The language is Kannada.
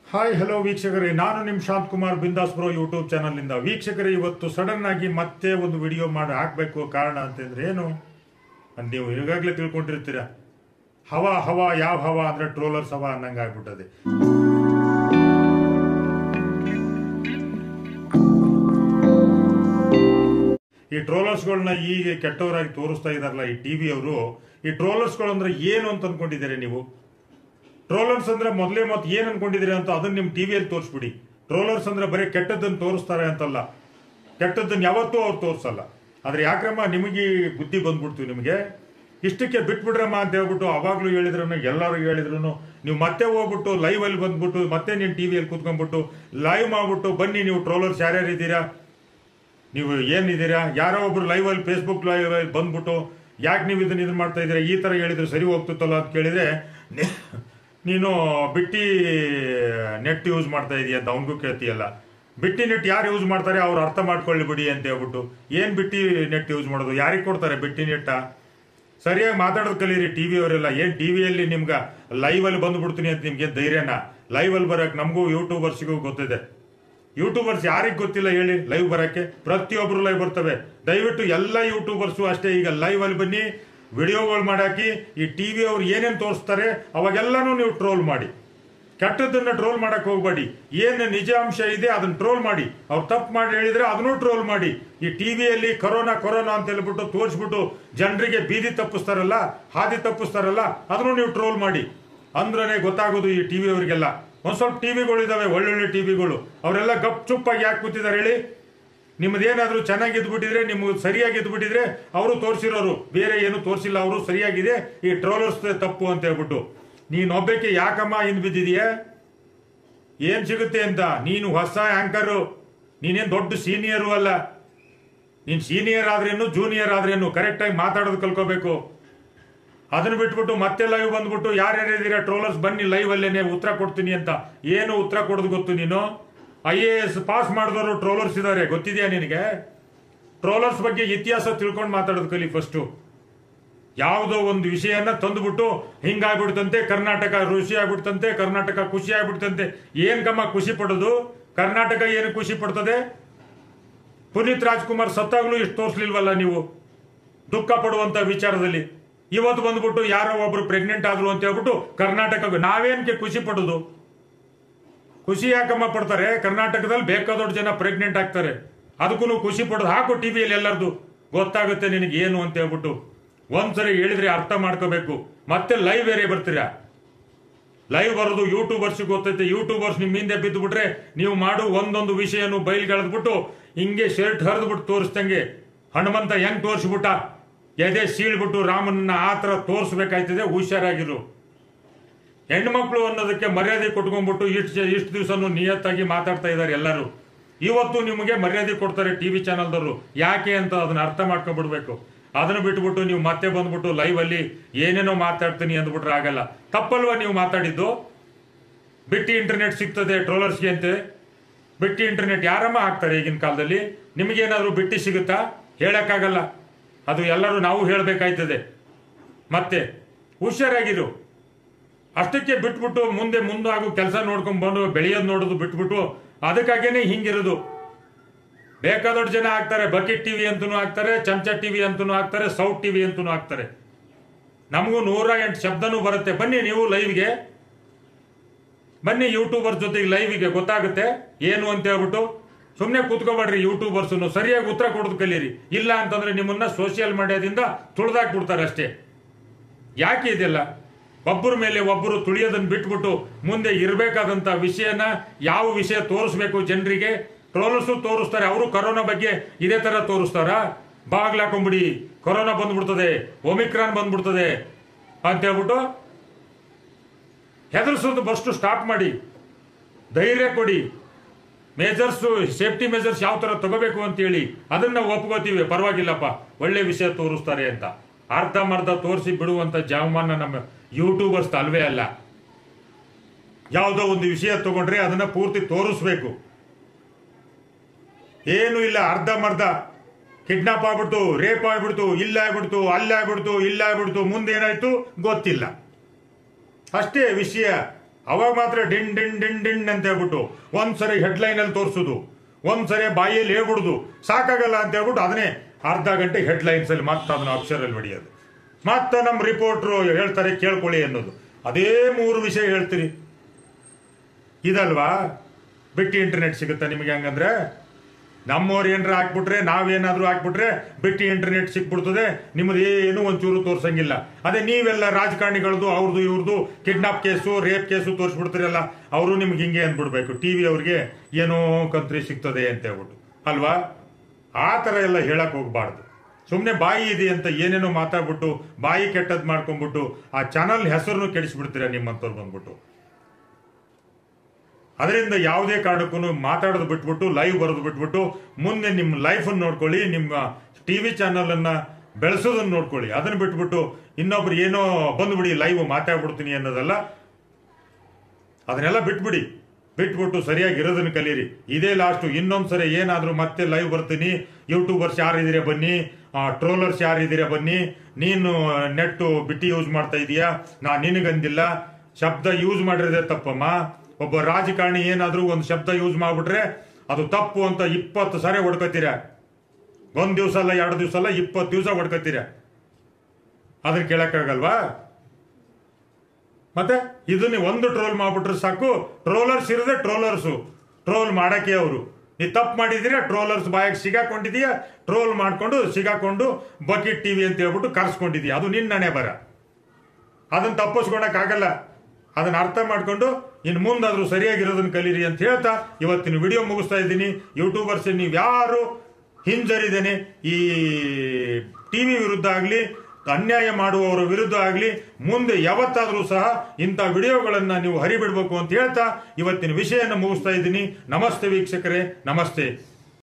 ಹಾಯ್ ಹಲೋ ವೀಕ್ಷಕರೇ ನಾನು ನಿಮ್ ಶಾಂತ್ ಕುಮಾರ್ ಬಿಂದಾಸ್ ಬ್ರೋ ಯೂಟ್ಯೂಬ್ ಚಾನಲ್ನಿಂದ ವೀಕ್ಷಕರೇ ಇವತ್ತು ಸಡನ್ ಆಗಿ ಮತ್ತೆ ಒಂದು ವಿಡಿಯೋ ಮಾಡಿ ಹಾಕ್ಬೇಕು ಕಾರಣ ಅಂತಂದ್ರೆ ಏನು ಅದ್ ನೀವು ಈಗಾಗಲೇ ತಿಳ್ಕೊಂಡಿರ್ತೀರ ಹವಾ ಹವಾ ಯಾವ ಹವಾ ಅಂದ್ರೆ ಟ್ರೋಲರ್ಸ್ ಹವಾ ಅನ್ನಂಗೆ ಆಗ್ಬಿಟ್ಟದೆ ಈ ಟ್ರೋಲರ್ಸ್ಗಳನ್ನ ಈಗ ಕೆಟ್ಟವರಾಗಿ ತೋರಿಸ್ತಾ ಇದಾರಲ್ಲ ಈ ಟಿವಿ ಅವರು ಈ ಟ್ರೋಲರ್ಸ್ಗಳು ಅಂದ್ರೆ ಏನು ಅಂತ ಅನ್ಕೊಂಡಿದ್ದೀರಿ ನೀವು ಟ್ರೋಲರ್ಸ್ ಅಂದ್ರೆ ಮೊದಲೇ ಮತ್ತೆ ಏನ್ ಅನ್ಕೊಂಡಿದ್ದೀರಿ ಅಂತ ಅದನ್ನ ನಿಮ್ ಟಿವಿಯಲ್ಲಿ ತೋರಿಸ್ಬಿಡಿ ಟ್ರೋಲರ್ಸ್ ಅಂದ್ರೆ ಬರೀ ಕೆಟ್ಟದ್ದನ್ನು ತೋರಿಸ್ತಾರೆ ಅಂತಲ್ಲ ಕೆಟ್ಟದ್ದನ್ನ ಯಾವತ್ತೂ ಅವ್ರು ತೋರಿಸಲ್ಲ ಆದ್ರೆ ಯಾಕ್ರಮ್ಮ ನಿಮಗೆ ಬುದ್ಧಿ ಬಂದ್ಬಿಡ್ತು ನಿಮಗೆ ಇಷ್ಟಕ್ಕೆ ಬಿಟ್ಬಿಡ್ರಮ್ಮ ಅಂತ ಹೇಳ್ಬಿಟ್ಟು ಅವಾಗ್ಲೂ ಹೇಳಿದ್ರು ಎಲ್ಲರೂ ಹೇಳಿದ್ರು ನೀವು ಮತ್ತೆ ಹೋಗ್ಬಿಟ್ಟು ಲೈವ್ ಅಲ್ಲಿ ಬಂದ್ಬಿಟ್ಟು ಮತ್ತೆ ನೀನು ಟಿವಿಯಲ್ಲಿ ಕೂತ್ಕೊಂಡ್ಬಿಟ್ಟು ಲೈವ್ ಮಾಡ್ಬಿಟ್ಟು ಬನ್ನಿ ನೀವು ಟ್ರೋಲರ್ಸ್ ಯಾರ್ಯಾರು ಇದ್ದೀರಾ ನೀವು ಏನಿದ್ದೀರಾ ಯಾರೋ ಒಬ್ರು ಲೈವ್ ಅಲ್ಲಿ ಫೇಸ್ಬುಕ್ ಲೈವ್ ಅಲ್ಲಿ ಬಂದ್ಬಿಟ್ಟು ಯಾಕೆ ನೀವು ಇದನ್ನ ಇದನ್ನ ಮಾಡ್ತಾ ಇದ್ದೀರಾ ಈ ತರ ಹೇಳಿದ್ರೆ ಸರಿ ಹೋಗ್ತಿತ್ತಲ್ಲ ಅಂತ ಕೇಳಿದ್ರೆ ನಿ- ನೀನು ಬಿಟ್ಟಿ ನೆಟ್ ಯೂಸ್ ಮಾಡ್ತಾ ಇದೀಯ ಅಂತ ಅವನಿಗೂ ಕೇಳ್ತೀಯಲ್ಲ ಬಿಟ್ಟಿ ನೆಟ್ ಯಾರು ಯೂಸ್ ಮಾಡ್ತಾರೆ ಅವ್ರು ಅರ್ಥ ಮಾಡ್ಕೊಳ್ಳಿ ಬಿಡಿ ಅಂತ ಹೇಳ್ಬಿಟ್ಟು ಏನ್ ಬಿಟ್ಟಿ ನೆಟ್ ಯೂಸ್ ಮಾಡೋದು ಯಾರಿಗೆ ಕೊಡ್ತಾರೆ ಬಿಟ್ಟಿ ನೆಟ್ಟ ಸರಿಯಾಗಿ ಮಾತಾಡೋದು ಕಲೀರಿ ಟಿವಿ ಅವರೆಲ್ಲ ಏನ್ ಟಿವಿಯಲ್ಲಿ ನಿಮ್ಗ ಲೈವ್ ಅಲ್ಲಿ ಬಂದ್ಬಿಡ್ತೀನಿ ಅಂತ ನಿಮ್ಗೆ ಧೈರ್ಯನ ಲೈವ್ ಅಲ್ಲಿ ಬರಕ್ ನಮಗೂ ಯೂಟ್ಯೂಬರ್ಸ್ಗೂ ಗೊತ್ತಿದೆ ಯೂಟ್ಯೂಬರ್ಸ್ ಯಾರಿಗ್ ಗೊತ್ತಿಲ್ಲ ಹೇಳಿ ಲೈವ್ ಬರಕ್ಕೆ ಪ್ರತಿಯೊಬ್ರು ಲೈವ್ ಬರ್ತವೆ ದಯವಿಟ್ಟು ಎಲ್ಲ ಯೂಟ್ಯೂಬರ್ಸು ಅಷ್ಟೇ ಈಗ ಲೈವ್ ಅಲ್ಲಿ ಬನ್ನಿ ವಿಡಿಯೋಗಳು ಮಾಡಾಕಿ ಈ ಟಿವಿ ಅವ್ರು ಏನೇನ್ ತೋರಿಸ್ತಾರೆ ಅವಾಗೆಲ್ಲಾನು ನೀವು ಟ್ರೋಲ್ ಮಾಡಿ ಕೆಟ್ಟದನ್ನ ಟ್ರೋಲ್ ಮಾಡಕ್ ಹೋಗ್ಬೇಡಿ ಏನ್ ನಿಜಾಂಶ ಇದೆ ಅದನ್ನ ಟ್ರೋಲ್ ಮಾಡಿ ಅವ್ರು ತಪ್ಪು ಮಾಡಿ ಹೇಳಿದ್ರೆ ಅದನ್ನು ಟ್ರೋಲ್ ಮಾಡಿ ಈ ಟಿವಿಯಲ್ಲಿ ಕರೋನಾ ಕೊರೋನಾ ಅಂತ ಹೇಳ್ಬಿಟ್ಟು ತೋರಿಸ್ಬಿಟ್ಟು ಜನರಿಗೆ ಬೀದಿ ತಪ್ಪಿಸ್ತಾರಲ್ಲ ಹಾದಿ ತಪ್ಪಿಸ್ತಾರಲ್ಲ ಅದನ್ನು ನೀವು ಟ್ರೋಲ್ ಮಾಡಿ ಅಂದ್ರನೇ ಗೊತ್ತಾಗೋದು ಈ ಟಿವಿ ಅವರಿಗೆಲ್ಲ ಒಂದ್ ಸ್ವಲ್ಪ ಟಿವಿಗಳು ಇದಾವೆ ಒಳ್ಳೊಳ್ಳೆ ಟಿವಿಗಳು ಅವರೆಲ್ಲ ಗಪ್ ಚುಪ್ಪಾಗಿ ಯಾಕೆ ಕೂತಿದ್ದಾರೆ ಹೇಳಿ ನಿಮ್ದೇನಾದ್ರೂ ಚೆನ್ನಾಗಿ ಇದ್ಬಿಟ್ಟಿದ್ರೆ ನಿಮ್ಗೆ ಸರಿಯಾಗಿ ಇದ್ಬಿಟ್ಟಿದ್ರೆ ಅವರು ತೋರಿಸಿರೋರು ಬೇರೆ ಏನು ತೋರಿಸಿಲ್ಲ ಅವರು ಸರಿಯಾಗಿದೆ ಈ ಟ್ರೋಲರ್ಸ್ ತಪ್ಪು ಅಂತ ಹೇಳ್ಬಿಟ್ಟು ನೀನೊಬ್ಬಕ್ಕೆ ಯಾಕಮ್ಮ ಹಿಂದ್ ಬಿದ್ದಿದೀಯ ಏನ್ ಸಿಗುತ್ತೆ ಅಂತ ನೀನು ಹೊಸ ಆಂಕರು ನೀನೇನ್ ದೊಡ್ಡ ಸೀನಿಯರು ಅಲ್ಲ ನೀನ್ ಸೀನಿಯರ್ ಆದ್ರೇನು ಜೂನಿಯರ್ ಆದ್ರೇನು ಕರೆಕ್ಟಾಗಿ ಮಾತಾಡೋದು ಕಲ್ಕೋಬೇಕು ಅದನ್ನ ಬಿಟ್ಬಿಟ್ಟು ಮತ್ತೆ ಲೈವ್ ಬಂದ್ಬಿಟ್ಟು ಯಾರ್ಯಾರಿದ್ದೀರಾ ಟ್ರೋಲರ್ಸ್ ಬನ್ನಿ ಲೈವ್ ಅಲ್ಲೇನೆ ಉತ್ತರ ಕೊಡ್ತೀನಿ ಅಂತ ಏನು ಉತ್ತರ ಕೊಡೋದು ಗೊತ್ತು ನೀನು ಐ ಎ ಎಸ್ ಪಾಸ್ ಮಾಡಿದವರು ಟ್ರೋಲರ್ಸ್ ಇದಾರೆ ಗೊತ್ತಿದೆಯಾ ನಿನಗೆ ಟ್ರೋಲರ್ಸ್ ಬಗ್ಗೆ ಇತಿಹಾಸ ತಿಳ್ಕೊಂಡು ಮಾತಾಡೋದು ಕಲಿ ಫಸ್ಟು ಯಾವುದೋ ಒಂದು ವಿಷಯನ ತಂದುಬಿಟ್ಟು ಹಿಂಗಾಗ್ಬಿಡ್ತಂತೆ ಕರ್ನಾಟಕ ರುಚಿ ಆಗ್ಬಿಡ್ತಂತೆ ಕರ್ನಾಟಕ ಖುಷಿ ಆಗ್ಬಿಡ್ತಂತೆ ಏನ್ ಕಮ್ಮ ಖುಷಿ ಪಡೋದು ಕರ್ನಾಟಕ ಏನು ಖುಷಿ ಪಡ್ತದೆ ಪುನೀತ್ ರಾಜ್ಕುಮಾರ್ ಸತ್ತಾಗ್ಲೂ ಇಷ್ಟು ತೋರಿಸ್ಲಿಲ್ವಲ್ಲ ನೀವು ದುಃಖ ಪಡುವಂತ ವಿಚಾರದಲ್ಲಿ ಇವತ್ತು ಬಂದ್ಬಿಟ್ಟು ಯಾರೋ ಒಬ್ರು ಪ್ರೆಗ್ನೆಂಟ್ ಆದ್ರು ಅಂತ ಹೇಳ್ಬಿಟ್ಟು ಕರ್ನಾಟಕ ನಾವೇನ್ಕೆ ಖುಷಿ ಪಡೋದು ಖುಷಿ ಯಾಕಮ್ಮ ಪಡ್ತಾರೆ ಕರ್ನಾಟಕದಲ್ಲಿ ಬೇಕಾದಷ್ಟು ಜನ ಪ್ರೆಗ್ನೆಂಟ್ ಆಗ್ತಾರೆ ಅದಕ್ಕೂ ಖುಷಿ ಪಡೋದು ಹಾಕು ಟಿವಿಯಲ್ಲಿ ಎಲ್ಲರದು ಗೊತ್ತಾಗುತ್ತೆ ನಿನಗೆ ಏನು ಅಂತ ಹೇಳ್ಬಿಟ್ಟು ಒಂದ್ಸರಿ ಹೇಳಿದ್ರೆ ಅರ್ಥ ಮಾಡ್ಕೋಬೇಕು ಮತ್ತೆ ಲೈವ್ ಬೇರೆ ಬರ್ತೀರಾ ಲೈವ್ ಬರೋದು ಯೂಟ್ಯೂಬರ್ಸ್ ಗೊತ್ತೈತೆ ಯೂಟ್ಯೂಬರ್ಸ್ ನಿಮ್ ಹಿಂದೆ ಬಿದ್ದು ಬಿಟ್ರೆ ನೀವು ಮಾಡು ಒಂದೊಂದು ವಿಷಯನು ಬಯಲ್ಗೆಳೆದ್ಬಿಟ್ಟು ಹಿಂಗೆ ಶರ್ಟ್ ಹರಿದ್ಬಿಟ್ಟು ತೋರಿಸ್ದಂಗೆ ಹನುಮಂತ ಹೆಂಗ್ ತೋರಿಸ್ಬಿಟ್ಟ ಎದೆ ಸೀಳ್ಬಿಟ್ಟು ರಾಮನ್ನ ಆ ತರ ತೋರಿಸ್ಬೇಕಾಯ್ತದೆ ಹುಷಾರಾಗಿರು ಹೆಣ್ಮಕ್ಳು ಅನ್ನೋದಕ್ಕೆ ಮರ್ಯಾದೆ ಕೊಟ್ಕೊಂಡ್ಬಿಟ್ಟು ಇಷ್ಟು ಇಷ್ಟು ದಿವಸನು ನಿಯತ್ತಾಗಿ ಮಾತಾಡ್ತಾ ಇದ್ದಾರೆ ಎಲ್ಲರೂ ಇವತ್ತು ನಿಮಗೆ ಮರ್ಯಾದೆ ಕೊಡ್ತಾರೆ ಟಿವಿ ಚಾನಲ್ದವರು ಯಾಕೆ ಅಂತ ಅದನ್ನ ಅರ್ಥ ಮಾಡ್ಕೊಂಡ್ಬಿಡ್ಬೇಕು ಅದನ್ನ ಬಿಟ್ಬಿಟ್ಟು ನೀವು ಮತ್ತೆ ಬಂದ್ಬಿಟ್ಟು ಲೈವ್ ಅಲ್ಲಿ ಏನೇನೋ ಮಾತಾಡ್ತೀನಿ ಅಂದ್ಬಿಟ್ರೆ ಆಗಲ್ಲ ತಪ್ಪಲ್ವಾ ನೀವು ಮಾತಾಡಿದ್ದು ಬಿಟ್ಟಿ ಇಂಟರ್ನೆಟ್ ಸಿಗ್ತದೆ ಟ್ರೋಲರ್ಸ್ಗೆ ಅಂತೆ ಬಿಟ್ಟಿ ಇಂಟರ್ನೆಟ್ ಯಾರಮ್ಮ ಹಾಕ್ತಾರೆ ಈಗಿನ ಕಾಲದಲ್ಲಿ ನಿಮಗೇನಾದ್ರೂ ಬಿಟ್ಟಿ ಸಿಗುತ್ತಾ ಹೇಳಕ್ಕಾಗಲ್ಲ ಅದು ಎಲ್ಲರೂ ನಾವು ಹೇಳಬೇಕಾಯ್ತದೆ ಮತ್ತೆ ಹುಷಾರಾಗಿರು ಅಷ್ಟಕ್ಕೆ ಬಿಟ್ಬಿಟ್ಟು ಮುಂದೆ ಮುಂದಾಗೋ ಕೆಲಸ ನೋಡ್ಕೊಂಡ್ ಬಂದು ಬೆಳೆಯೋದು ನೋಡೋದು ಬಿಟ್ಬಿಟ್ಟು ಅದಕ್ಕಾಗೇನೆ ಹಿಂಗಿರೋದು ಬೇಕಾದಷ್ಟು ಜನ ಹಾಕ್ತಾರೆ ಬಕೆಟ್ ಟಿವಿ ಅಂತನೂ ಹಾಕ್ತಾರೆ ಚಮಚ ಟಿವಿ ಅಂತನೂ ಹಾಕ್ತಾರೆ ಸೌಟ್ ಟಿವಿ ಅಂತನೂ ಹಾಕ್ತಾರೆ ನಮಗೂ ನೂರ ಎಂಟು ಶಬ್ದನೂ ಬರುತ್ತೆ ಬನ್ನಿ ನೀವು ಲೈವ್ಗೆ ಬನ್ನಿ ಯೂಟ್ಯೂಬರ್ ಜೊತೆಗೆ ಲೈವ್ಗೆ ಗೊತ್ತಾಗುತ್ತೆ ಏನು ಅಂತ ಹೇಳ್ಬಿಟ್ಟು ಸುಮ್ಮನೆ ಕೂತ್ಕೋಬೇಡ್ರಿ ಯೂಟ್ಯೂಬರ್ಸ್ ಸರಿಯಾಗಿ ಉತ್ತರ ಕೊಡೋದು ಕಲೀರಿ ಇಲ್ಲ ಅಂತಂದ್ರೆ ನಿಮ್ಮನ್ನ ಸೋಷಿಯಲ್ ಮೀಡಿಯಾದಿಂದ ತುಳಿದಾಕ್ಬಿಡ್ತಾರೆ ಅಷ್ಟೇ ಯಾಕೆ ಇದೆಲ್ಲ ಒಬ್ಬರ ಮೇಲೆ ಒಬ್ಬರು ತುಳಿಯೋದನ್ನ ಬಿಟ್ಬಿಟ್ಟು ಮುಂದೆ ಇರಬೇಕಾದಂತ ವಿಷಯನ ಯಾವ ವಿಷಯ ತೋರಿಸ್ಬೇಕು ಜನರಿಗೆ ಟ್ರೋಲರ್ಸು ತೋರಿಸ್ತಾರೆ ಅವರು ಕರೋನಾ ಬಗ್ಗೆ ಇದೇ ತರ ತೋರಿಸ್ತಾರ ಬಾಗ್ಲಾಕೊಂಬಿಡಿ ಕೊರೋನಾ ಬಂದ್ಬಿಡ್ತದೆ ಒಮಿಕ್ರಾನ್ ಬಂದ್ಬಿಡ್ತದೆ ಅಂತ ಹೇಳ್ಬಿಟ್ಟು ಹೆದರ್ಸೋದು ಬಸ್ಟು ಸ್ಟಾಪ್ ಮಾಡಿ ಧೈರ್ಯ ಕೊಡಿ ಮೇಜರ್ಸ್ ಸೇಫ್ಟಿ ಮೆಜರ್ಸ್ ಯಾವ ತರ ತಗೋಬೇಕು ಅಂತೇಳಿ ಅದನ್ನ ಒಪ್ಕೋತೀವಿ ಪರವಾಗಿಲ್ಲಪ್ಪ ಒಳ್ಳೆ ವಿಷಯ ತೋರಿಸ್ತಾರೆ ಅಂತ ಅರ್ಧಮರ್ಧ ತೋರಿಸಿ ಬಿಡುವಂತ ಜಾಮಾನ ನಮ್ಮ ಯೂಟ್ಯೂಬರ್ಸ್ ಅಲ್ವೇ ಅಲ್ಲ ಯಾವುದೋ ಒಂದು ವಿಷಯ ತಗೊಂಡ್ರೆ ಅದನ್ನ ಪೂರ್ತಿ ತೋರಿಸ್ಬೇಕು ಏನು ಇಲ್ಲ ಅರ್ಧಮರ್ಧ ಕಿಡ್ನಾಪ್ ಆಗ್ಬಿಡ್ತು ರೇಪ್ ಆಗ್ಬಿಡ್ತು ಇಲ್ಲ ಆಗ್ಬಿಡ್ತು ಅಲ್ಲ ಆಗ್ಬಿಡ್ತು ಇಲ್ಲ ಆಗ್ಬಿಡ್ತು ಮುಂದೆ ಏನಾಯ್ತು ಗೊತ್ತಿಲ್ಲ ಅಷ್ಟೇ ವಿಷಯ ಅವಾಗ ಮಾತ್ರ ಡಿನ್ ಡಿನ್ ಡಿನ್ ಡಿನ್ ಅಂತ ಹೇಳ್ಬಿಟ್ಟು ಒಂದ್ಸರಿ ಹೆಡ್ಲೈನ್ ಅಲ್ಲಿ ತೋರಿಸೋದು ಒಂದ್ಸರಿ ಬಾಯಲ್ಲಿ ಹೇಳ್ಬಿಡುದು ಸಾಕಾಗಲ್ಲ ಅಂತ ಹೇಳ್ಬಿಟ್ಟು ಅದನ್ನೇ ಅರ್ಧ ಗಂಟೆ ಹೆಡ್ಲೈನ್ಸ್ ಅಲ್ಲಿ ಮತ್ತೆ ಅದನ್ನ ಅಕ್ಷರಲ್ಲಿ ಹೊಡೆಯೋದು ಮತ್ತೆ ನಮ್ಮ ರಿಪೋರ್ಟ್ರು ಹೇಳ್ತಾರೆ ಕೇಳ್ಕೊಳ್ಳಿ ಅನ್ನೋದು ಅದೇ ಮೂರು ವಿಷಯ ಹೇಳ್ತೀರಿ ಇದಲ್ವಾ ಬಿಟ್ಟಿ ಇಂಟರ್ನೆಟ್ ಸಿಗುತ್ತಾ ನಿಮಗೆ ಹಂಗಂದ್ರೆ ನಮ್ಮವ್ರು ಏನಾರ ಹಾಕ್ಬಿಟ್ರೆ ನಾವೇನಾದ್ರೂ ಹಾಕ್ಬಿಟ್ರೆ ಬಿಟ್ಟಿ ಇಂಟರ್ನೆಟ್ ಸಿಕ್ಬಿಡ್ತದೆ ನಿಮ್ದು ಏನು ಒಂಚೂರು ತೋರ್ಸಂಗಿಲ್ಲ ಅದೇ ನೀವೆಲ್ಲ ರಾಜಕಾರಣಿಗಳದು ಅವ್ರದ್ದು ಇವ್ರದ್ದು ಕಿಡ್ನಾಪ್ ಕೇಸು ರೇಪ್ ಕೇಸು ತೋರಿಸ್ಬಿಡ್ತೀರಲ್ಲ ಅವರು ನಿಮ್ಗೆ ಹಿಂಗೆ ಅಂದ್ಬಿಡ್ಬೇಕು ಟಿವಿ ಅವ್ರಿಗೆ ಏನೋ ಕಂತ್ರಿ ಸಿಗ್ತದೆ ಅಂತ ಹೇಳ್ಬಿಟ್ಟು ಅಲ್ವಾ ಆ ಥರ ಎಲ್ಲ ಹೇಳಕ್ ಹೋಗ್ಬಾರ್ದು ಸುಮ್ಮನೆ ಬಾಯಿ ಇದೆ ಅಂತ ಏನೇನೋ ಮಾತಾಡ್ಬಿಟ್ಟು ಬಾಯಿ ಕೆಟ್ಟದ್ ಮಾಡ್ಕೊಂಡ್ಬಿಟ್ಟು ಆ ಚಾನಲ್ ಹೆಸರನ್ನು ಕೆಡಿಸ್ಬಿಡ್ತೀರ ನಿಮ್ಮಂಥವ್ರು ಬಂದ್ಬಿಟ್ಟು ಅದರಿಂದ ಯಾವುದೇ ಕಾರಣಕ್ಕೂ ಮಾತಾಡೋದು ಬಿಟ್ಬಿಟ್ಟು ಲೈವ್ ಬರೋದು ಬಿಟ್ಬಿಟ್ಟು ಮುಂದೆ ನಿಮ್ಮ ಲೈಫನ್ನು ನೋಡ್ಕೊಳ್ಳಿ ನಿಮ್ಮ ಟಿವಿ ಚಾನಲ್ ಅನ್ನ ಬೆಳೆಸೋದನ್ನ ನೋಡ್ಕೊಳ್ಳಿ ಅದನ್ನ ಬಿಟ್ಬಿಟ್ಟು ಇನ್ನೊಬ್ರು ಏನೋ ಬಂದ್ಬಿಡಿ ಲೈವ್ ಮಾತಾಡ್ಬಿಡ್ತೀನಿ ಅನ್ನೋದಲ್ಲ ಅದನ್ನೆಲ್ಲ ಬಿಟ್ಬಿಡಿ ಬಿಟ್ಬಿಟ್ಟು ಸರಿಯಾಗಿ ಇರೋದನ್ನ ಕಲೀರಿ ಇದೇ ಲಾಸ್ಟು ಇನ್ನೊಂದ್ಸರಿ ಏನಾದ್ರೂ ಮತ್ತೆ ಲೈವ್ ಬರ್ತೀನಿ ಯೂಟ್ಯೂಬರ್ಸ್ ಯಾರಿದ್ದೀರಾ ಬನ್ನಿ ಟ್ರೋಲರ್ಸ್ ಯಾರಿದ್ದೀರಾ ಬನ್ನಿ ನೀನು ನೆಟ್ಟು ಬಿಟ್ಟಿ ಯೂಸ್ ಮಾಡ್ತಾ ಇದೀಯಾ ನಾ ನಿನಗಂದಿಲ್ಲ ಶಬ್ದ ಯೂಸ್ ಮಾಡಿರೋದೇ ತಪ್ಪಮ್ಮ ಒಬ್ಬ ರಾಜಕಾರಣಿ ಏನಾದ್ರೂ ಒಂದು ಶಬ್ದ ಯೂಸ್ ಮಾಡ್ಬಿಟ್ರೆ ಅದು ತಪ್ಪು ಅಂತ ಇಪ್ಪತ್ತು ಸಾರಿ ಹೊಡ್ಕೋತೀರ ಒಂದ್ ದಿವಸ ಅಲ್ಲ ಎರಡು ದಿವಸ ಅಲ್ಲ ಇಪ್ಪತ್ತು ದಿವಸ ಹೊಡ್ಕೋತೀರ ಅದನ್ನ ಕೇಳಕ್ಕಾಗಲ್ವಾ ಮತ್ತೆ ಇದನ್ನ ಒಂದು ಟ್ರೋಲ್ ಮಾಡ್ಬಿಟ್ರೆ ಸಾಕು ಟ್ರೋಲರ್ಸ್ ಇರದೆ ಟ್ರೋಲರ್ಸು ಟ್ರೋಲ್ ಮಾಡಕ್ಕೆ ಅವರು ನೀ ತಪ್ಪು ಮಾಡಿದೀರ ಟ್ರೋಲರ್ಸ್ ಬಾಯಾಗ ಸಿಗಾಕೊಂಡಿದೀಯ ಟ್ರೋಲ್ ಮಾಡ್ಕೊಂಡು ಸಿಗಾಕೊಂಡು ಬಕೆಟ್ ಟಿವಿ ಅಂತ ಹೇಳ್ಬಿಟ್ಟು ಕರ್ಸ್ಕೊಂಡಿದೀಯ ಅದು ನಿನ್ನ ಹಣೆ ಬರ ಅದನ್ನ ತಪ್ಪಿಸ್ಕೊಳಕ್ ಆಗಲ್ಲ ಅದನ್ನ ಅರ್ಥ ಮಾಡ್ಕೊಂಡು ಇನ್ನು ಮುಂದಾದ್ರೂ ಸರಿಯಾಗಿರೋದನ್ನ ಕಲೀರಿ ಅಂತ ಹೇಳ್ತಾ ಇವತ್ತಿನ ವಿಡಿಯೋ ಮುಗಿಸ್ತಾ ಇದ್ದೀನಿ ಯೂಟ್ಯೂಬರ್ಸ್ ನೀವು ಯಾರು ಹಿಂಜರಿದೇನೆ ಈ ಟಿವಿ ವಿರುದ್ಧ ಆಗಲಿ ಅನ್ಯಾಯ ಮಾಡುವವರ ವಿರುದ್ಧ ಆಗಲಿ ಮುಂದೆ ಯಾವತ್ತಾದ್ರೂ ಸಹ ಇಂಥ ವಿಡಿಯೋಗಳನ್ನ ನೀವು ಹರಿಬಿಡ್ಬೇಕು ಅಂತ ಹೇಳ್ತಾ ಇವತ್ತಿನ ವಿಷಯನ ಮುಗಿಸ್ತಾ ಇದ್ದೀನಿ ನಮಸ್ತೆ ವೀಕ್ಷಕರೇ ನಮಸ್ತೆ